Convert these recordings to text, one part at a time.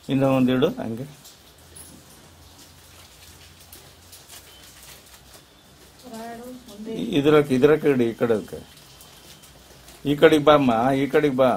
ಇನ್ನು ಒಂದಿಡು ಹಂಗೆ ಇದ್ರ ಇದ್ರ ಕಡೆ ಈ ಕಡೆ ಈ ಕಡೆಗೆ ಬಾ ಅಮ್ಮ ಈ ಕಡೆಗೆ ಬಾ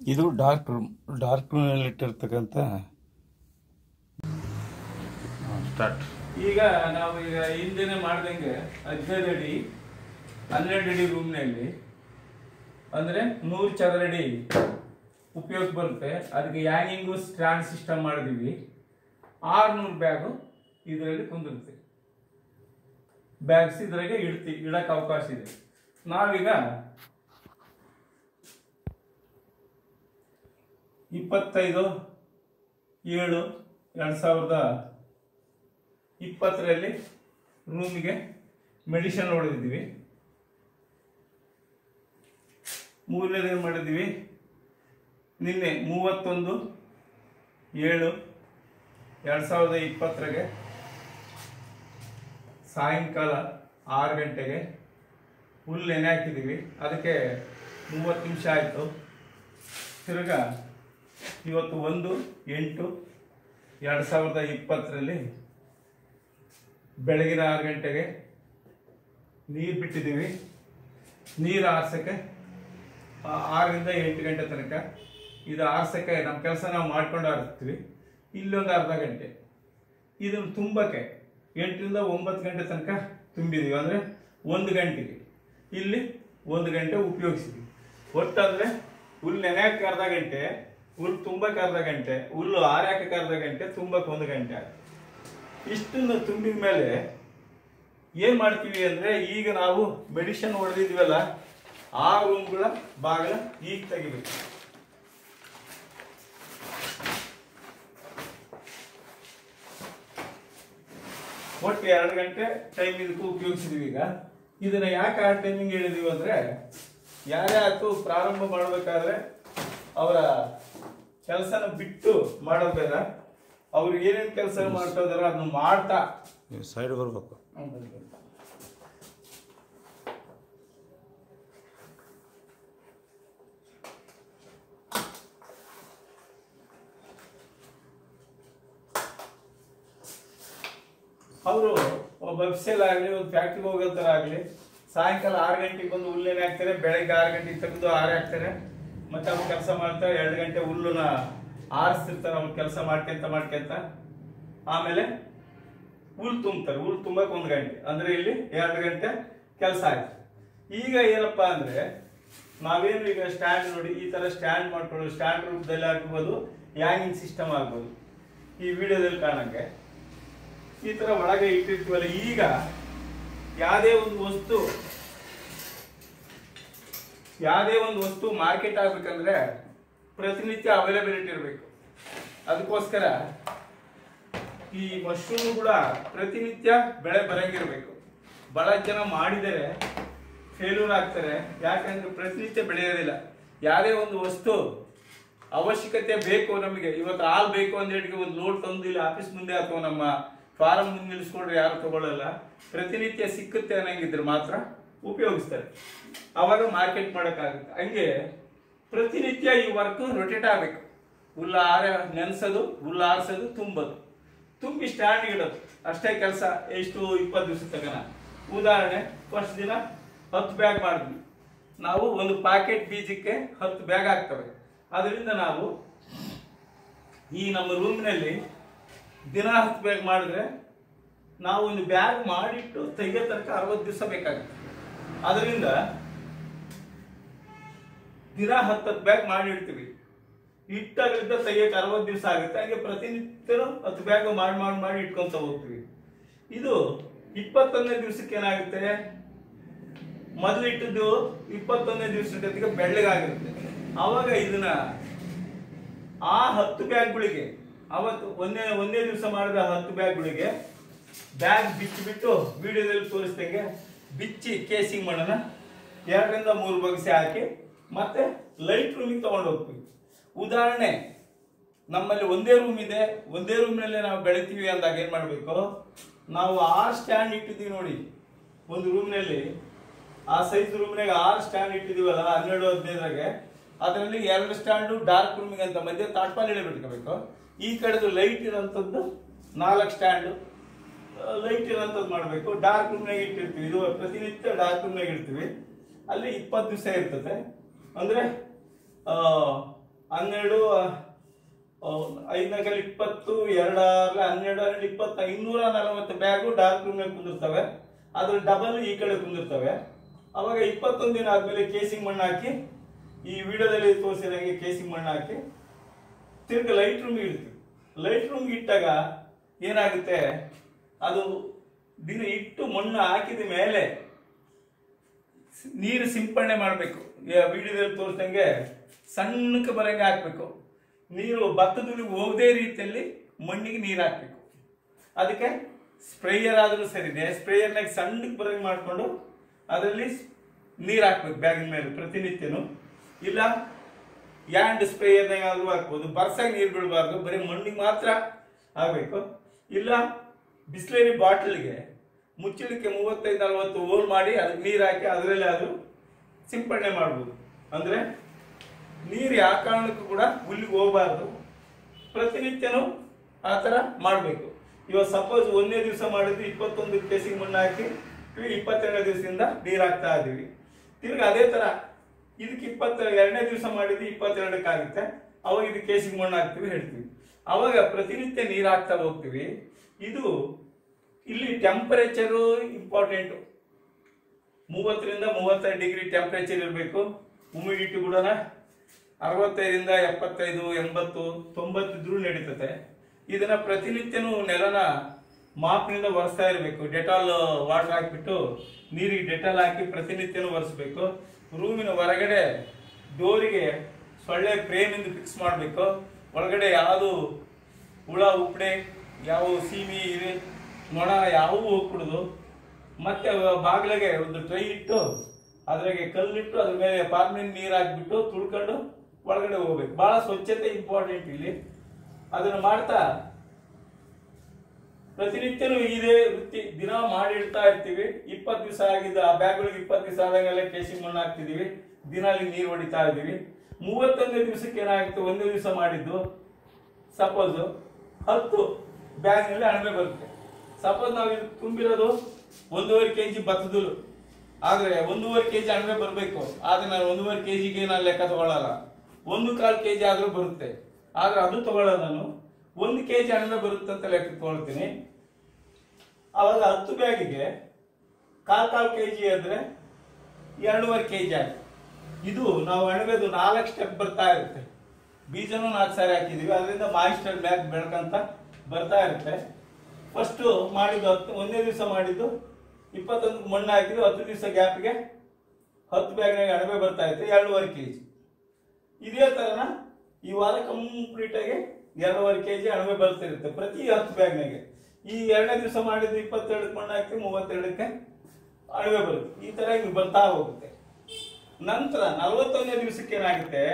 ಇದು ಡಾರ್ಕ್ ರೂಮ್ ಡಾರ್ಕ್ ರೂಮ್ನಲ್ಲಿ ಇಟ್ಟಿರ್ತಕ್ಕಂಥ ಸ್ಟಾರ್ಟ್ ಈಗ ನಾವು ಈಗ ಹಿಂದೆನೆ ಮಾಡ್ದಂಗೆ ಹದಿನೈದು ಅಡಿ ಹನ್ನೆರಡು ಅಡಿ ರೂಮ್ನಲ್ಲಿ ಅಂದ್ರೆ ನೂರು ಚದರಡಿ ಉಪಯೋಗ ಬರುತ್ತೆ ಅದಕ್ಕೆ ಹ್ಯಾಂಗಿಂಗು ಸ್ಟ್ಯಾಂಡ್ ಸಿಸ್ಟಮ್ ಮಾಡಿದೀವಿ ಆರ್ನೂರು ಬ್ಯಾಗು ಇದರಲ್ಲಿ ಕುಂದಿರುತ್ತೆ ಬ್ಯಾಗ್ಸ್ ಇದ್ರಾಗೆ ಇಡ್ತಿ ಇಡಕ್ಕೆ ಅವಕಾಶ ಇದೆ ನಾವೀಗ ಇಪ್ಪತ್ತೈದು ಏಳು ಎರಡು ಸಾವಿರದ ಇಪ್ಪತ್ತರಲ್ಲಿ ರೂಮಿಗೆ ಮೆಡಿಸಿನ್ ಹೊಡೆದಿದ್ವಿ ಮೂರನೇದು ಏನು ಮಾಡಿದ್ವಿ ನಿನ್ನೆ ಮೂವತ್ತೊಂದು ಏಳು ಎರಡು ಸಾವಿರದ ಇಪ್ಪತ್ತರಾಗೆ ಸಾಯಂಕಾಲ ಆರು ಗಂಟೆಗೆ ಹುಲ್ಲು ನೆನೆ ಹಾಕಿದ್ದೀವಿ ಅದಕ್ಕೆ ಮೂವತ್ತು ನಿಮಿಷ ಆಯಿತು ತಿರ್ಗಾ ಇವತ್ತು ಒಂದು ಎಂಟು ಎರಡು ಸಾವಿರದ ಇಪ್ಪತ್ತರಲ್ಲಿ ಬೆಳಗಿನ ಆರು ಗಂಟೆಗೆ ನೀರು ಬಿಟ್ಟಿದ್ದೀವಿ ನೀರು ಆರ್ಸಕ್ಕೆ ಆ, ಆರರಿಂದ ಎಂಟು ಗಂಟೆ ತನಕ ಇದು ಆರ್ಸಕ್ಕೆ ನಮ್ಮ ಕೆಲಸ ನಾವು ಮಾಡ್ಕೊಂಡು ಆರಿಸ್ತೀವಿ ಇಲ್ಲೊಂದು ಅರ್ಧ ಗಂಟೆ ಇದನ್ನು ತುಂಬಕ್ಕೆ ಎಂಟರಿಂದ ಒಂಬತ್ತು ಗಂಟೆ ತನಕ ತುಂಬಿದೀವಿ ಅಂದರೆ ಒಂದು ಗಂಟೆಗೆ ಇಲ್ಲಿ ಒಂದು ಗಂಟೆ ಉಪಯೋಗಿಸಿದ್ವಿ ಒಟ್ಟಂದ್ರೆ ಹುಲ್ಲು ನೆನೆಯಕ್ಕೆ ಅರ್ಧ ಗಂಟೆ ಹುಲ್ಲು ತುಂಬಕ್ಕೆ ಅರ್ಧ ಗಂಟೆ ಹುಲ್ಲು ಆರ್ಯಾಕಕ್ಕೆ ಅರ್ಧ ಗಂಟೆ ತುಂಬಕ್ಕೆ ಒಂದು ಗಂಟೆ ಆಗುತ್ತೆ ಇಷ್ಟನ್ನು ತುಂಬಿದ ಮೇಲೆ ಏನ್ ಮಾಡ್ತೀವಿ ಅಂದ್ರೆ ಈಗ ನಾವು ಮೆಡಿಸಿನ್ ಹೊಡೆದಿದ್ವಲ್ಲ ಆ ರೂಮ್ಗಳ ಬಾಗಿಲ ಈಗ ತೆಗಿಬೇಕು ಒಟ್ಟು ಎರಡು ಗಂಟೆ ಟೈಮ್ ಇದಕ್ಕೂ ಉಪಯೋಗಿಸಿದೀವಿ ಈಗ ಇದನ್ನ ಯಾಕೆ ಆ ಟೈಮಿಂಗ್ ಹೇಳಿದೀವಿ ಅಂದ್ರೆ ಯಾರೇ ಆಯ್ತು ಪ್ರಾರಂಭ ಮಾಡಬೇಕಾದ್ರೆ ಅವರ ಕೆಲಸನ ಬಿಟ್ಟು ಮಾಡೋದು ಬೇಡ ಅವ್ರು ಏನೇನ್ ಕೆಲಸ ಮಾಡ್ತಾ ಇದಾರೋ ಅದನ್ನ ಮಾಡ್ತಾ ಸೈಡ್ ಬರ್ಬೇಕು ಅವರು ಒಬ್ಬ ಬಸ್ಸಲ್ಲಿ ಆಗಲಿ ಒಂದು ಫ್ಯಾಕ್ಟ್ರಿಗೆ ಹೋಗೋ ಥರ ಆಗಲಿ ಸಾಯಂಕಾಲ ಆರು ಗಂಟೆಗೆ ಬಂದು ಹುಲ್ಲೇನೆ ಹಾಕ್ತಾರೆ ಬೆಳಗ್ಗೆ ಆರು ಗಂಟೆಗೆ ತೆಗೆದು ಆರು ಹಾಕ್ತಾರೆ ಮತ್ತೆ ಅವ್ರು ಕೆಲಸ ಮಾಡ್ತಾರೆ ಎರಡು ಗಂಟೆ ಹುಲ್ಲುನ ಆರಿಸ್ತಿರ್ತಾರೆ ಅವ್ರು ಕೆಲಸ ಮಾಡ್ಕೊಂತ ಮಾಡ್ಕೊಂತ ಆಮೇಲೆ ಹುಲ್ ತುಂಬ್ತಾರೆ ಹುಲ್ ತುಂಬಕ್ಕೆ ಒಂದು ಗಂಟೆ ಅಂದ್ರೆ ಇಲ್ಲಿ ಎರಡು ಗಂಟೆ ಕೆಲಸ ಆಯ್ತು ಈಗ ಏನಪ್ಪಾ ಅಂದ್ರೆ ನಾವೇನು ಈಗ ಸ್ಟ್ಯಾಂಡ್ ನೋಡಿ ಈ ತರ ಸ್ಟ್ಯಾಂಡ್ ಮಾಡ್ಕೊಂಡು ಸ್ಟ್ಯಾಂಡ್ ರೂಪದಲ್ಲಿ ಹಾಕ್ಬೋದು ಹ್ಯಾಂಗಿಂಗ್ ಸಿಸ್ಟಮ್ ಆಗ್ಬೋದು ಈ ವಿಡಿಯೋದಲ್ಲಿ ಕಾಣಂಗೆ ಈ ತರ ಒಳಗೆ ಇಟ್ಟಿರ್ತೀವಲ್ಲ ಈಗ ಯಾವುದೇ ಒಂದು ವಸ್ತು ಯಾವುದೇ ಒಂದು ವಸ್ತು ಮಾರ್ಕೆಟ್ ಆಗ್ಬೇಕಂದ್ರೆ ಪ್ರತಿನಿತ್ಯ ಅವೈಲಬಿಲಿಟಿ ಇರಬೇಕು ಅದಕ್ಕೋಸ್ಕರ ಈ ಮಶ್ರೂಮ್ ಕೂಡ ಪ್ರತಿನಿತ್ಯ ಬೆಳೆ ಬರಂಗಿರ್ಬೇಕು ಬಹಳ ಜನ ಮಾಡಿದರೆ ಫೇಲ್ಯೂರ್ ಆಗ್ತಾರೆ ಯಾಕಂದ್ರೆ ಪ್ರತಿನಿತ್ಯ ಬೆಳೆಯೋದಿಲ್ಲ ಯಾವುದೇ ಒಂದು ವಸ್ತು ಅವಶ್ಯಕತೆ ಬೇಕು ನಮಗೆ ಇವತ್ತು ಹಾಲು ಬೇಕು ಅಂತ ಹೇಳಿ ಒಂದು ಲೋಡ್ ತಂದು ಇಲ್ಲಿ ಆಫೀಸ್ ಮುಂದೆ ಅಥವಾ ನಮ್ಮ ಫಾರಂ ಮುಂದೆ ನಿಲ್ಲಿಸ್ಕೊಂಡ್ರೆ ಯಾರು ತಗೊಳ್ಳಲ್ಲ ಪ್ರತಿನಿತ್ಯ ಸಿಕ್ಕುತ್ತೆ ಅನ್ನಂಗಿದ್ರೆ ಮಾತ್ರ ಉಪಯೋಗಿಸ್ತಾರೆ ಅವಾಗ ಮಾರ್ಕೆಟ್ ಮಾಡೋಕ್ಕಾಗುತ್ತೆ ಹಂಗೆ ಪ್ರತಿನಿತ್ಯ ಈ ವರ್ಕ್ ರೊಟೇಟ್ ಆಗಬೇಕು ಹುಲ್ಲ ಆರ ನೆನೆಸೋದು ಹುಲ್ಲ ಆರಿಸೋದು ತುಂಬೋದು ತುಂಬಿ ಸ್ಟ್ಯಾಂಡ್ ಇಡೋದು ಅಷ್ಟೇ ಕೆಲಸ ಎಷ್ಟು ಇಪ್ಪತ್ತು ದಿವಸ ತಗನ ಉದಾಹರಣೆ ಫಸ್ಟ್ ದಿನ ಹತ್ತು ಬ್ಯಾಗ್ ಮಾಡಿದ್ವಿ ನಾವು ಒಂದು ಪ್ಯಾಕೆಟ್ ಬೀಜಕ್ಕೆ ಹತ್ತು ಬ್ಯಾಗ್ ಆಗ್ತವೆ ಅದರಿಂದ ನಾವು ಈ ನಮ್ಮ ರೂಮ್ನಲ್ಲಿ ದಿನ ಹತ್ತು ಬ್ಯಾಗ್ ಮಾಡಿದ್ರೆ ನಾವು ಒಂದು ಬ್ಯಾಗ್ ಮಾಡಿಟ್ಟು ತೆಗಿಯೋ ತನಕ ಅರವತ್ತು ದಿವಸ ಬೇಕಾಗುತ್ತೆ ಅದರಿಂದ ದಿನ ಹತ್ತತ್ತು ಬ್ಯಾಗ್ ಮಾಡಿಡ್ತೀವಿ ಇಟ್ಟಾಗಲಿದ್ದ ತೆಗಿಯಕ್ಕೆ ಅರವತ್ತು ದಿವಸ ಆಗುತ್ತೆ ಹಾಗೆ ಪ್ರತಿನಿತ್ಯನೂ ಹತ್ತು ಬ್ಯಾಗ್ ಮಾಡಿ ಮಾಡಿ ಮಾಡಿ ಇಟ್ಕೊಂತ ಹೋಗ್ತೀವಿ ಇದು ಇಪ್ಪತ್ತೊಂದನೇ ದಿವಸಕ್ಕೆ ಏನಾಗುತ್ತೆ ಮೊದಲು ಇಟ್ಟದ್ದು ಇಪ್ಪತ್ತೊಂದನೇ ದಿವಸಕ್ಕೆ ಬೆಳ್ಳಗಾಗಿರುತ್ತೆ ಅವಾಗ ಇದನ್ನ ಆ ಹತ್ತು ಬ್ಯಾಗ್ಗಳಿಗೆ ಅವತ್ತು ಒಂದೇ ಒಂದೇ ದಿವಸ ಮಾಡಿದ ಹತ್ತು ಬ್ಯಾಗ್ಗಳಿಗೆ ಬ್ಯಾಗ್ ಬಿಚ್ಚಿಬಿಟ್ಟು ವಿಡಿಯೋದಲ್ಲಿ ತೋರಿಸ್ದಂಗೆ ಬಿಚ್ಚಿ ಕೇಸಿಂಗ್ ಮಾಡೋಣ ಎರಡರಿಂದ ಮೂರು ಬಗ್ಸಿ ಹಾಕಿ ಮತ್ತೆ ಲೈಟ್ ರೂಮಿಗೆ ತಗೊಂಡು ಹೋಗ್ತೀವಿ ಉದಾಹರಣೆ ನಮ್ಮಲ್ಲಿ ಒಂದೇ ರೂಮ್ ಇದೆ ಒಂದೇ ರೂಮ್ನಲ್ಲೇ ನಾವು ಬೆಳಿತೀವಿ ಅಂದಾಗ ಏನ್ ಮಾಡ್ಬೇಕು ನಾವು ಆರು ಸ್ಟ್ಯಾಂಡ್ ಇಟ್ಟಿದ್ದೀವಿ ನೋಡಿ ಒಂದು ರೂಮ್ನಲ್ಲಿ ಆ ಸೈಜ್ ರೂಮ್ನಾಗ ಆರು ಸ್ಟ್ಯಾಂಡ್ ಇಟ್ಟಿದೀವಲ್ಲ ಹನ್ನೆರಡು ಹದಿನೈದರಾಗೆ ಅದರಲ್ಲಿ ಎರಡು ಸ್ಟ್ಯಾಂಡು ಡಾರ್ಕ್ ರೂಮಿಗೆ ಅಂತ ಮಧ್ಯೆ ತಾಟ್ಪಾಲ್ ಬಿಟ್ಕೋಬೇಕು ಈ ಕಡೆದು ಲೈಟ್ ಇರೋಂಥದ್ದು ನಾಲ್ಕು ಸ್ಟ್ಯಾಂಡು ಲೈಟ್ ಇರೋಂಥದ್ದು ಮಾಡಬೇಕು ಡಾರ್ಕ್ ರೂಮ್ನಾಗ ಇಟ್ಟಿರ್ತೀವಿ ಇದು ಪ್ರತಿನಿತ್ಯ ಡಾರ್ಕ್ ರೂಮ್ನಾಗ ಇಡ್ತೀವಿ ಅಲ್ಲಿ ಇಪ್ಪತ್ತು ದಿವಸ ಇರ್ತದೆ ಅಂದ್ರೆ ಆ, ಹನ್ನೆರಡು ಐದನಾಗಲ್ಲಿ ಇಪ್ಪತ್ತು ಎರಡಲ್ಲ ಹನ್ನೆರಡು ಹನ್ನೆರಡು ಇಪ್ಪತ್ತು ಇನ್ನೂರ ನಲವತ್ತು ಬ್ಯಾಗು ಡಾರ್ಕ್ ರೂಮ್ ಮೇಲೆ ಕುಂದಿರ್ತವೆ ಅದ್ರ ಡಬಲ್ ಈ ಕಡೆ ಕುಂದಿರ್ತವೆ ಅವಾಗ ಇಪ್ಪತ್ತೊಂದು ದಿನ ಆದ್ಮೇಲೆ ಕೇಸಿಂಗ್ ಮಣ್ಣು ಹಾಕಿ ಈ ವಿಡಿಯೋದಲ್ಲಿ ತೋರಿಸಿದಂಗೆ ಕೇಸಿಂಗ್ ಮಣ್ಣು ಹಾಕಿ ತಿರ್ಗಿ ಲೈಟ್ ರೂಮ್ ಇಡ್ತೀವಿ ಲೈಟ್ ರೂಮ್ ಇಟ್ಟಾಗ ಏನಾಗುತ್ತೆ ಅದು ದಿನ ಇಟ್ಟು ಮಣ್ಣು ಹಾಕಿದ ಮೇಲೆ ಸ್- ನೀರು ಸಿಂಪಡಣೆ ಮಾಡಬೇಕು ವಿಡಿಯೋದಲ್ಲಿ ತೋರಿಸ್ದಂಗೆ ಸಣ್ಣಕ್ಕೆ ಬರಂಗೆ ಹಾಕ್ಬೇಕು ನೀರು ಭತ್ತದಲ್ಲಿ ಹೋಗದೇ ರೀತಿಯಲ್ಲಿ ಮಣ್ಣಿಗೆ ನೀರು ಹಾಕ್ಬೇಕು ಅದಕ್ಕೆ ಸ್ಪ್ರೇಯರ್ ಆದರೂ ಸರಿದೆ ಸ್ಪ್ರೇಯರ್ನಾಗ ಸಣ್ಣಕ್ಕೆ ಬರಂಗೆ ಮಾಡಿಕೊಂಡು ಅದರಲ್ಲಿ ನೀರು ಹಾಕ್ಬೇಕು ಬ್ಯಾಗಿನ ಮೇಲೆ ಪ್ರತಿನಿತ್ಯನು ಇಲ್ಲ ಯಾಂಡ್ ಸ್ಪ್ರೇಯರ್ನಾಗ ಆದ್ರೂ ಹಾಕ್ಬೋದು ಬರ್ಸಾಗಿ ನೀರು ಬೀಳಬಾರ್ದು ಬರೀ ಮಣ್ಣಿಗೆ ಮಾತ್ರ ಆಗಬೇಕು ಇಲ್ಲ ಬಿಸ್ಲೇರಿ ಬಾಟಲ್ಗೆ ಮುಚ್ಚಳಿಕೆ ಮೂವತ್ತೈದು ನಲವತ್ತು ಹೋಲ್ ಮಾಡಿ ಅದಕ್ಕೆ ನೀರು ಹಾಕಿ ಅದರಲ್ಲೇ ಅದು ಸಿಂಪಡಣೆ ಮಾಡ್ಬೋದು ಅಂದ್ರೆ ನೀರು ಯಾವ ಕಾರಣಕ್ಕೂ ಕೂಡ ಹುಲ್ಲಿಗೆ ಹೋಗಬಾರ್ದು ಪ್ರತಿನಿತ್ಯನೂ ಆ ಥರ ಮಾಡಬೇಕು ಇವಾಗ ಸಪೋಸ್ ಒಂದನೇ ದಿವಸ ಮಾಡಿದ್ದು ಇಪ್ಪತ್ತೊಂದು ಕೇಸಿಗೆ ಮಣ್ಣು ಹಾಕಿ ತಿರ್ಗಿ ಇಪ್ಪತ್ತೆರಡನೇ ದಿವಸದಿಂದ ನೀರು ಹಾಕ್ತಾ ಇದೀವಿ ತಿರ್ಗಿ ಅದೇ ಥರ ಇದಕ್ಕೆ ಇಪ್ಪತ್ತ ಎರಡನೇ ದಿವಸ ಮಾಡಿದ್ದು ಇಪ್ಪತ್ತೆರಡಕ್ಕೆ ಆಗುತ್ತೆ ಅವಾಗ ಇದು ಕೇಸಿಗೆ ಮಣ್ಣು ಹಾಕ್ತೀವಿ ಹೇಳ್ತೀವಿ ಅವಾಗ ಪ್ರತಿನಿತ್ಯ ನೀರು ಹಾಕ್ತಾ ಹೋಗ್ತೀವಿ ಇದು ಇಲ್ಲಿ ಟೆಂಪರೇಚರು ಇಂಪಾರ್ಟೆಂಟು ಮೂವತ್ತರಿಂದ ಮೂವತ್ತೈದು ಡಿಗ್ರಿ ಟೆಂಪರೇಚರ್ ಇರಬೇಕು ಹ್ಯೂಮಿಡಿಟಿ ಕೂಡ ಅರವತ್ತೈದರಿಂದ ಎಪ್ಪತ್ತೈದು ಎಂಬತ್ತು ತೊಂಬತ್ತಿದ್ರೂ ನಡೀತದೆ ಇದನ್ನ ಪ್ರತಿನಿತ್ಯನೂ ನೆಲನ ಮಾಪ್ನಿಂದ ಒರೆಸ್ತಾ ಇರಬೇಕು ಡೆಟಾಲ್ ವಾಟರ್ ಹಾಕ್ಬಿಟ್ಟು ನೀರಿಗೆ ಡೆಟಾಲ್ ಹಾಕಿ ಪ್ರತಿನಿತ್ಯನೂ ಒರೆಸ್ಬೇಕು ರೂಮಿನ ಹೊರಗಡೆ ಡೋರಿಗೆ ಸೊಳ್ಳೆ ಫ್ರೇಮಿಂದ ಫಿಕ್ಸ್ ಮಾಡಬೇಕು ಒಳಗಡೆ ಯಾವುದು ಹುಳ ಉಪ್ಪಡೆ ಯಾವ ಸೀಮಿ ಇವೆ ನೊಣ ಯಾವುವು ಹೋಗ್ಬಿಡುದು ಮತ್ತೆ ಬಾಗಿಲಿಗೆ ಒಂದು ಟ್ರೈ ಇಟ್ಟು ಅದ್ರಾಗೆ ಕಲ್ಲಿಟ್ಟು ಅದ್ರ ಮೇಲೆ ಪಾರ್ಮಿನ್ ನೀರು ಹಾಕ್ಬಿಟ್ಟು ತುಳ್ಕೊಂಡು ಒಳಗಡೆ ಹೋಗ್ಬೇಕು ಬಹಳ ಸ್ವಚ್ಛತೆ ಇಂಪಾರ್ಟೆಂಟ್ ಇಲ್ಲಿ ಅದನ್ನ ಮಾಡ್ತಾ ಪ್ರತಿನಿತ್ಯನೂ ಇದೇ ವೃತ್ತಿ ದಿನ ಮಾಡಿಡ್ತಾ ಇರ್ತೀವಿ ಇಪ್ಪತ್ತು ದಿವಸ ಆಗಿದ್ದ ಆ ಬ್ಯಾಗ್ಗಳಿಗೆ ಇಪ್ಪತ್ತು ದಿವಸ ಆದಂಗೆಲ್ಲ ಕೇಸಿಂಗ್ ಮಣ್ಣು ಹಾಕ್ತಿದೀವಿ ದಿನ ಅಲ್ಲಿ ನೀರು ಹೊಡಿತಾ ಇದೀವಿ ಮೂವತ್ತೊಂದನೇ ದಿವಸಕ್ಕೆ ಏನಾಗುತ್ತೆ ಒಂದೇ ದಿವಸ ಮಾಡಿದ್ದು ಸಪೋಸ್ ಹತ್ತು ಬ್ಯಾಗ್ನಲ್ಲಿ ಅಣಬೆ ಬರುತ್ತೆ ಸಪೋಸ್ ನಾವು ಇದು ತುಂಬಿರೋದು ಒಂದೂವರೆ ಕೆ ಜಿ ಭತ್ತದಲು ಆದ್ರೆ ಒಂದೂವರೆ ಕೆ ಜಿ ಅಣಬೆ ಬರಬೇಕು ಆದ್ರೆ ನಾನು ಒಂದೂವರೆ ಕೆ ಜಿಗೆ ನಾನು ಲೆಕ್ಕ ತಗೊಳ್ಳಲ್ಲ ಒಂದು ಕಾಲು ಕೆ ಜಿ ಆದ್ರೂ ಬರುತ್ತೆ ಆದ್ರೆ ಅದು ತಗೊಳ್ಳಲ್ಲ ನಾನು ಒಂದು ಕೆ ಜಿ ಅಣಬೆ ಬರುತ್ತೆ ಅಂತ ಲೆಕ್ಕ ತಗೊಳ್ತೀನಿ ಅವಾಗ ಹತ್ತು ಬ್ಯಾಗಿಗೆ ಕಾಲ್ ಕಾಲ್ ಕೆ ಜಿ ಅಂದ್ರೆ ಎರಡೂವರೆ ಕೆ ಜಿ ಆಗುತ್ತೆ ಇದು ನಾವು ಅಣಬೆದು ನಾಲ್ಕು ಸ್ಟೆಪ್ ಬರ್ತಾ ಇರುತ್ತೆ ಬೀಜನೂ ನಾಲ್ಕು ಸಾರಿ ಹಾಕಿದೀವಿ ಅದರಿಂದ ಮಾಯಿಸ್ಟರ್ ಮ್ಯಾಗ್ ಬೆಳ್ಕಂತ ಬರ್ತಾ ಇರುತ್ತೆ ಫಸ್ಟ್ ಮಾಡಿದ್ದು ಹತ್ತು ಒಂದೇ ದಿವಸ ಮಾಡಿದ್ದು ಇಪ್ಪತ್ತೊಂದು ಮಣ್ಣು ಹಾಕಿದ್ದು ಹತ್ತು ದಿವಸ ಗ್ಯಾಪ್ಗೆ ಹತ್ತು ಬ್ಯಾಗ್ನಾಗ ಅಣಬೆ ಬರ್ತಾ ಇತ್ತು ಎರಡೂವರೆ ಕೆ ಜಿ ಇದೇ ತರನ ಈ ವಾರ ಕಂಪ್ಲೀಟ್ ಆಗಿ ಎರಡೂವರೆ ಕೆ ಜಿ ಅಣಬೆ ಬರ್ತಿರುತ್ತೆ ಪ್ರತಿ ಹತ್ತು ಬ್ಯಾಗ್ನಾಗೆ ಈ ಎರಡನೇ ದಿವಸ ಮಾಡಿದ್ದು ಇಪ್ಪತ್ತೆರಡಕ್ಕೆ ಮಣ್ಣು ಹಾಕಿ ಮೂವತ್ತೆರಡಕ್ಕೆ ಅಣಬೆ ಬರುತ್ತೆ ಈ ತರ ಇದು ಬರ್ತಾ ಹೋಗುತ್ತೆ ನಂತರ ನಲವತ್ತೊಂದನೇ ದಿವಸಕ್ಕೆ ಏನಾಗುತ್ತೆ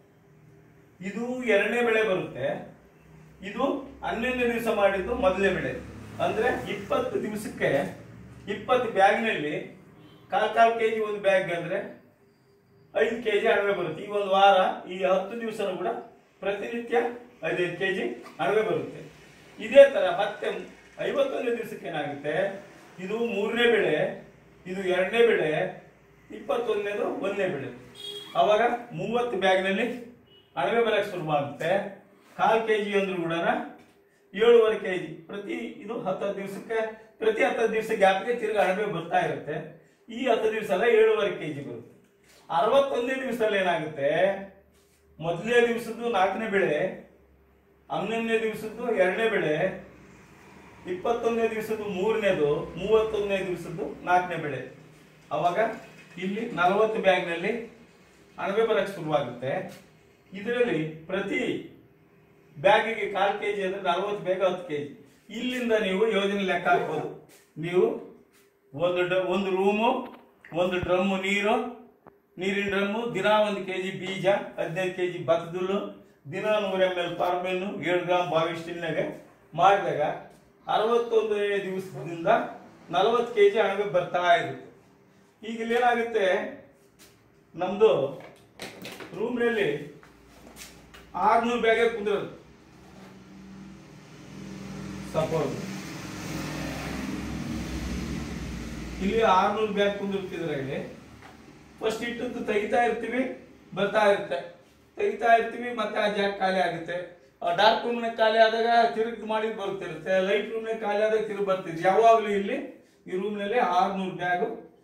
ಇದು ಎರಡನೇ ಬೆಳೆ ಬರುತ್ತೆ ಇದು ಹನ್ನೊಂದನೇ ದಿವಸ ಮಾಡಿದ್ದು ಮೊದಲನೇ ಬೆಳೆ ಅಂದ್ರೆ ಇಪ್ಪತ್ತು ದಿವಸಕ್ಕೆ ಇಪ್ಪತ್ತು ಬ್ಯಾಗ್ನಲ್ಲಿ ಕಾಲ್ ಕಾಲ್ ಕೆ ಜಿ ಒಂದು ಬ್ಯಾಗ್ ಅಂದ್ರೆ ಐದು ಕೆ ಜಿ ಅಣಬೆ ಬರುತ್ತೆ ಈ ಒಂದು ವಾರ ಈ ಹತ್ತು ದಿವಸನೂ ಕೂಡ ಪ್ರತಿನಿತ್ಯ ಐದೈದು ಕೆ ಜಿ ಅಣಬೆ ಬರುತ್ತೆ ಇದೇ ತರ ಮತ್ತೆ ಐವತ್ತೊಂದನೇ ದಿವಸಕ್ಕೆ ಏನಾಗುತ್ತೆ ಇದು ಮೂರನೇ ಬೆಳೆ ಇದು ಎರಡನೇ ಬೆಳೆ ಇಪ್ಪತ್ತೊಂದನೇದು ಒಂದನೇ ಬೆಳೆ ಅವಾಗ ಮೂವತ್ತು ಬ್ಯಾಗ್ನಲ್ಲಿ ಅಣಬೆ ಬರಕ್ಕೆ ಶುರು ಮಾಡುತ್ತೆ ಕಾಲ್ ಕೆ ಜಿ ಅಂದ್ರೂ ಕೂಡ ಏಳುವರೆ ಕೆ ಜಿ ಪ್ರತಿ ಇದು ಹತ್ತು ದಿವಸಕ್ಕೆ ಪ್ರತಿ ಹತ್ತು ದಿವಸ ಗ್ಯಾಪ್ಗೆ ತಿರ್ಗಿ ಅಣಬೆ ಬರ್ತಾ ಇರುತ್ತೆ ಈ ಹತ್ತು ದಿವಸ ಎಲ್ಲ ಏಳುವರೆ ಕೆ ಜಿ ಬರುತ್ತೆ ಅರವತ್ತೊಂದನೇ ದಿವಸದಲ್ಲಿ ಏನಾಗುತ್ತೆ ಮೊದಲನೇ ದಿವಸದ್ದು ನಾಲ್ಕನೇ ಬೆಳೆ ಹನ್ನೊಂದನೇ ದಿವಸದ್ದು ಎರಡನೇ ಬೆಳೆ ಇಪ್ಪತ್ತೊಂದನೇ ದಿವಸದ್ದು ಮೂರನೇದು ಮೂವತ್ತೊಂದನೇ ದಿವಸದ್ದು ನಾಲ್ಕನೇ ಬೆಳೆ ಅವಾಗ ಇಲ್ಲಿ ನಲವತ್ತು ಬ್ಯಾಗ್ನಲ್ಲಿ ಅಣಬೆ ಬರಕ್ಕೆ ಶುರುವಾಗುತ್ತೆ ಇದರಲ್ಲಿ ಪ್ರತಿ ಬ್ಯಾಗಿಗೆ ಕಾಲ್ ಕೆ ಜಿ ಅಂದ್ರೆ ನಲವತ್ತು ಬ್ಯಾಗ್ ಹತ್ತು ಕೆ ಜಿ ಇಲ್ಲಿಂದ ನೀವು ಯೋಜನೆ ಲೆಕ್ಕ ಹಾಕ್ಬೋದು ನೀವು ಒಂದು ಡ ಒಂದು ರೂಮು ಒಂದು ಡ್ರಮ್ಮು ನೀರು ನೀರಿನ ಡ್ರಮ್ಮು ದಿನ ಒಂದು ಕೆ ಜಿ ಬೀಜ ಹದಿನೈದು ಕೆ ಜಿ ಭತ್ತದುಲ್ಲು ದಿನ ನೂರ ಎಮ್ ಎಲ್ ಫಾರ್ಮೆನ್ನು ಏಳು ಗ್ರಾಮ್ ಬಾವಿ ಸ್ಟಿಲ್ನಾಗ ಮಾಡಿದಾಗ ಅರವತ್ತೊಂದನೇ ದಿವಸದಿಂದ ನಲವತ್ತು ಕೆ ಜಿ ಅಣಬೆ ಬರ್ತಾ ಇರುತ್ತೆ ಈಗ ಇಲ್ಲೇನಾಗುತ್ತೆ ನಮ್ದು ರೂಮ್ನಲ್ಲಿ ಆರ್ನೂರು ಬ್ಯಾಗೆ ಕುಂದಿರೋದು ಸಪೋಸ್ ಇಲ್ಲಿ ಆರ್ನೂರು ಬ್ಯಾಗ್ ಕುಂದಿರ್ತಿದ್ರೆ ಇಲ್ಲಿ ಫಸ್ಟ್ ಇಟ್ಟದ್ದು ತೆಗಿತಾ ಇರ್ತೀವಿ ಬರ್ತಾ ಇರುತ್ತೆ ತೆಗಿತಾ ಇರ್ತೀವಿ ಮತ್ತೆ ಆ ಜಾಗ ಖಾಲಿ ಆಗುತ್ತೆ ಡಾರ್ಕ್ ರೂಮ್ ಖಾಲಿ ಆದಾಗ ತಿರುಗಿ ಮಾಡಿ ಬರುತ್ತಿರುತ್ತೆ ಲೈಟ್ ರೂಮ್ ಖಾಲಿ ಆದಾಗ ತಿರುಗಿ ಬರ್ತಿದ್ವಿ ಯಾವಾಗಲೂ ಇಲ್ಲಿ ಈ ರೂಮ್ ನಲ್ಲಿ ಆರ್ನೂರು ಬ್ಯಾಗ್